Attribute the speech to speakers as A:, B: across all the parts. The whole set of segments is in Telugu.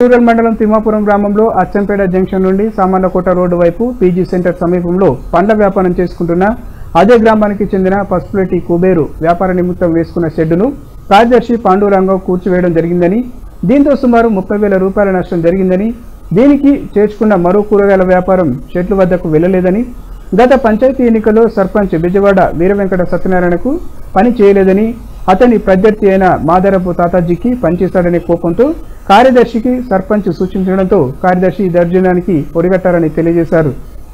A: రూరల్ మండలం తిమ్మాపురం గ్రామంలో అచ్చంపేట జంక్షన్ నుండి సామర్లకోట రోడ్డు వైపు పీజీ సెంటర్ సమీపంలో పండ్ల వ్యాపారం చేసుకుంటున్న అదే గ్రామానికి చెందిన పసుపులెట్టి కుబేరు వ్యాపార నిమిత్తం వేసుకున్న షెడ్డును కార్యదర్శి పాండురంగం కూర్చివేయడం జరిగిందని దీంతో సుమారు ముప్పై వేల రూపాయల నష్టం జరిగిందని దీనికి చేర్చుకున్న మరో కూరగాయల వ్యాపారం షెడ్ల వద్దకు వెళ్లలేదని గత పంచాయతీ ఎన్నికల్లో సర్పంచ్ బిజవాడ వీరవెంకట సత్యనారాయణకు పని చేయలేదని అతని ప్రత్యర్థి అయిన మాదరపు తాతాజీకి పనిచేస్తాడనే కోపంతో కార్యదర్శికి సర్పంచ్ సూచించడంతో కార్యదర్శి దర్జనానికి ఒడిగట్టారని తెలియజేశారు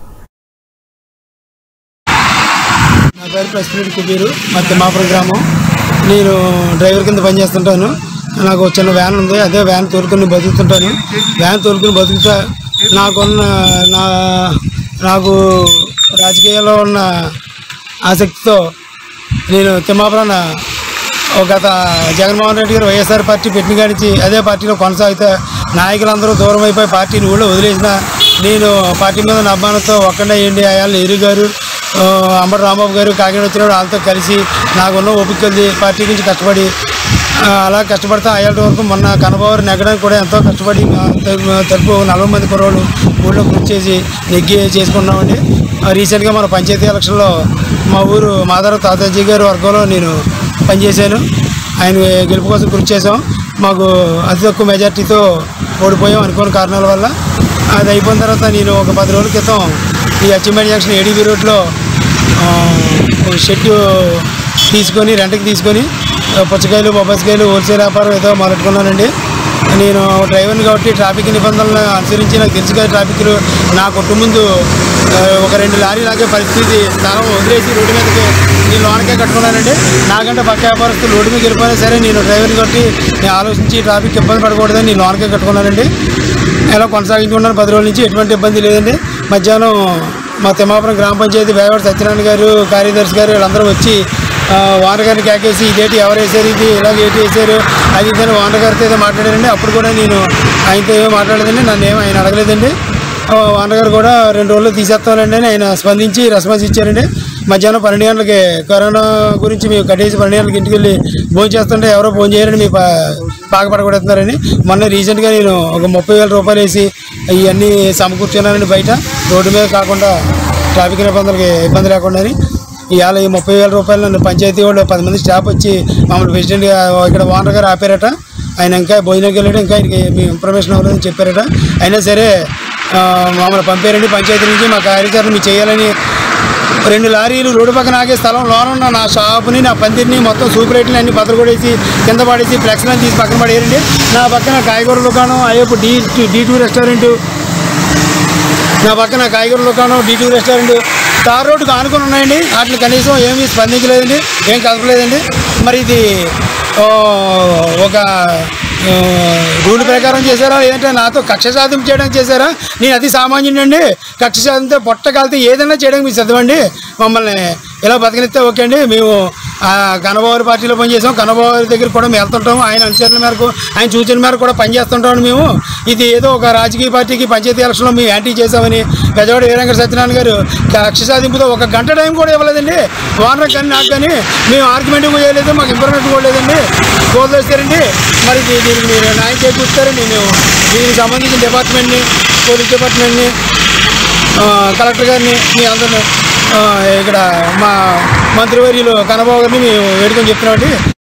B: నా పేరు ప్రెసిడెంట్ కుబీరు మా తిమ్మాపురం గ్రామం నేను డ్రైవర్ కింద పనిచేస్తుంటాను నాకు ఒక చిన్న వ్యాన్ ఉంది అదే వ్యాన్ తోలుకొని బతుకుతుంటాను వ్యాన్ తోలుకొని బతుకుతా నాకున్న నా నాకు రాజకీయాల్లో ఉన్న ఆసక్తితో నేను తిమ్మాపురాన ఒక గత జగన్మోహన్ రెడ్డి గారు వైఎస్ఆర్ పార్టీ పెట్టిన కానించి అదే పార్టీలో కొనసాగితే నాయకులందరూ దూరం అయిపోయి పార్టీని ఊళ్ళో వదిలేసిన నేను పార్టీ మీద ఉన్న అభిమానంతో ఒక్కడే ఏంటి అయాల నెహ్రూ గారు ఆ, అంబటి రాంబాబు గారు కాకినాడ వచ్చినప్పుడు వాళ్ళతో కలిసి నాకున్న ఓపిక కొద్దీ పార్టీ నుంచి కష్టపడి ఆ, అలా కష్టపడితే అయ్యేట వరకు మొన్న కనబాబు నెగ్గడానికి కూడా ఎంతో కష్టపడి మా తరపు- తరపు నలభై మంది కుర్రోళ్ళు ఊళ్ళో కృషి చేసి నెగ్గి చేసుకున్నామండి ఆ, రీసెంట్గా మన పంచాయతీ ఎలక్షన్లో మా ఊరు మాదార తాతాజీ గారి వర్గంలో నేను పనిచేశాను ఆయన గెలుపు కోసం కృషి చేసాం మాకు అతి తక్కువ మెజార్టీతో ఓడిపోయాం అనుకోని కారణాల వల్ల అది అయిపోయిన తర్వాత నేను ఒక పది రోజుల క్రితం ఈ అచ్చిమేడి జంక్షన్ ఏడీబీ రోడ్లో ఆ, ఒక షెడ్ తీసుకొని రెంట్కి తీసుకొని ఆ, పుచ్చకాయలు బొబ్బస్కాయలు హోల్సేల్ వ్యాపారం ఏదో మొదలుకున్నానండి నేను డ్రైవర్ని కాబట్టి ట్రాఫిక్ నిబంధనలను అనుసరించి నాకు తెలుసు కదా ట్రాఫిక్లు నా కొట్టు ముందు ఆ, ఒక రెండు లారీ లాగే పరిస్థితి స్థలం వదిలేసి రోడ్డు మీదకి నేను లోనకే కట్టుకున్నానండి నాకంటే పక్క వ్యాపారస్తులు రోడ్డు మీద వెళ్ళిపోయినా సరే నేను డ్రైవర్ని కాబట్టి నేను ఆలోచించి ట్రాఫిక్ ఇబ్బంది పడకూడదని నేను లోనకే కట్టుకున్నానండి ఇలా కొనసాగించుకున్నాను పది రోజుల నుంచి ఎటువంటి ఇబ్బంది లేదండి మధ్యాహ్నం మా తిమ్మాపురం గ్రామ పంచాయతీ వేగవాడ సత్యనారాయణ గారు కార్యదర్శి గారు వీళ్ళందరూ వచ్చి ఆ, ఓనర్ గారిని కేకేసి ఇదేంటి ఎవరు వేసారు ఇది ఇలాగ ఏంటి వేసారు అది ఇదని ఓనర్ గారితో ఏదో మాట్లాడారండి అప్పుడు కూడా నేను ఆయనతో ఏమో మాట్లాడలేదండి నన్ను ఏమో ఆయన అడగలేదండి ఆ, ఓనర్ గారు కూడా రెండు రోజులు తీసేస్తానండి అని ఆయన స్పందించి రెస్పాన్స్ ఇచ్చారండి మధ్యాహ్నం పన్నెండు గంటలకి కరోనా గురించి మేము కట్టేసి పన్నెండు గంటలకి ఇంటికి వెళ్ళి భోజనం చేస్తుంటే ఎవరో ఫోన్ చేయరని మీ పా పాకపడగొడుతున్నారని మొన్న రీసెంట్గా నేను ఒక ముప్పై వేల రూపాయలు వేసి ఇవన్నీ సమకూర్చున్నానండి బయట రోడ్డు మీద కాకుండా ట్రాఫిక్ నిబంధనలకి ఇబ్బంది లేకుండా ఇవాళ ఈ ముప్పై వేల రూపాయలు నన్ను పంచాయతీ వాళ్ళు పది మంది స్టాఫ్ వచ్చి మమ్మల్ని ప్రెసిడెంట్ ఇక్కడ ఓనర్ గారు ఆపారట ఆయన ఇంకా భోజనానికి వెళ్ళాడు ఇంకా ఆయనకి మీ ఇన్ఫర్మేషన్ అవ్వలేదని చెప్పారట అయినా సరే ఆ, మమ్మల్ని పంపారండి పంచాయతీ నుంచి మా కార్యాచరణ మీరు చేయాలని రెండు లారీలు రోడ్డు పక్కన ఆగే స్థలం లోన ఉన్న నా షాపుని నా పందిరిని మొత్తం సూపర్ రేట్లు అన్ని బద్దలు కొడేసి కింద పడేసి ఫ్లెక్స్లను తీసి పక్కన పడేయండి నా పక్కన కాయగూర దుకాణం అయ్యపు డీ డీ టూ రెస్టారెంట్ నా పక్కన కాయగూర దుకాణం డీ టూ రెస్టారెంట్ తార్ రోడ్డుకు ఆనుకొని ఉన్నాయండి వాటిని కనీసం ఏమీ స్పందించలేదండి ఏం కదపలేదండి మరి ఇది ఆ, ఒక ఆ, రూల్ ప్రకారం చేశారా లేదంటే నాతో కక్ష సాధింపు చేయడానికి చేశారా నేను అతి సామాన్యుడండి కక్ష సాధింతే పొట్ట కాలితే ఏదైనా చేయడానికి మీకు సిద్ధమండి మమ్మల్ని ఇలా బతకనిస్తే ఓకే అండి మేము ఆ, కనబాబు పార్టీలో పనిచేసాం కనబాబు దగ్గర కూడా మేము వెళ్తుంటాము ఆయన అనుచరణ మేరకు ఆయన సూచన మేరకు కూడా పనిచేస్తుంటాము మేము ఇది ఏదో ఒక రాజకీయ పార్టీకి పంచాయతీ ఎలక్షన్లో మేము యాంటీ చేసామని పెద్దవాడు వీరంగ సత్యనారాయణ గారు కక్ష సాధింపుతో ఒక గంట టైం కూడా ఇవ్వలేదండి ఓనర్ కానీ నాకు కానీ మేము ఆర్గ్యుమెంట్ కూడా చేయలేదు మాకు ఇన్ఫర్మేషన్ కూడా లేదండి కోల్దేస్తారండి మరి దీ- దీనికి మీరు న్యాయం చేకూరుస్తారండి మేము దీనికి సంబంధించిన డిపార్ట్మెంట్ని పోలీస్ డిపార్ట్మెంట్ని ఆ, కలెక్టర్ గారిని మీ అందరిని ఆ, ఇక్కడ మా మంత్రివర్యులు కనబాబు గారిని మేము వేడుకొని చెప్తున్నామండి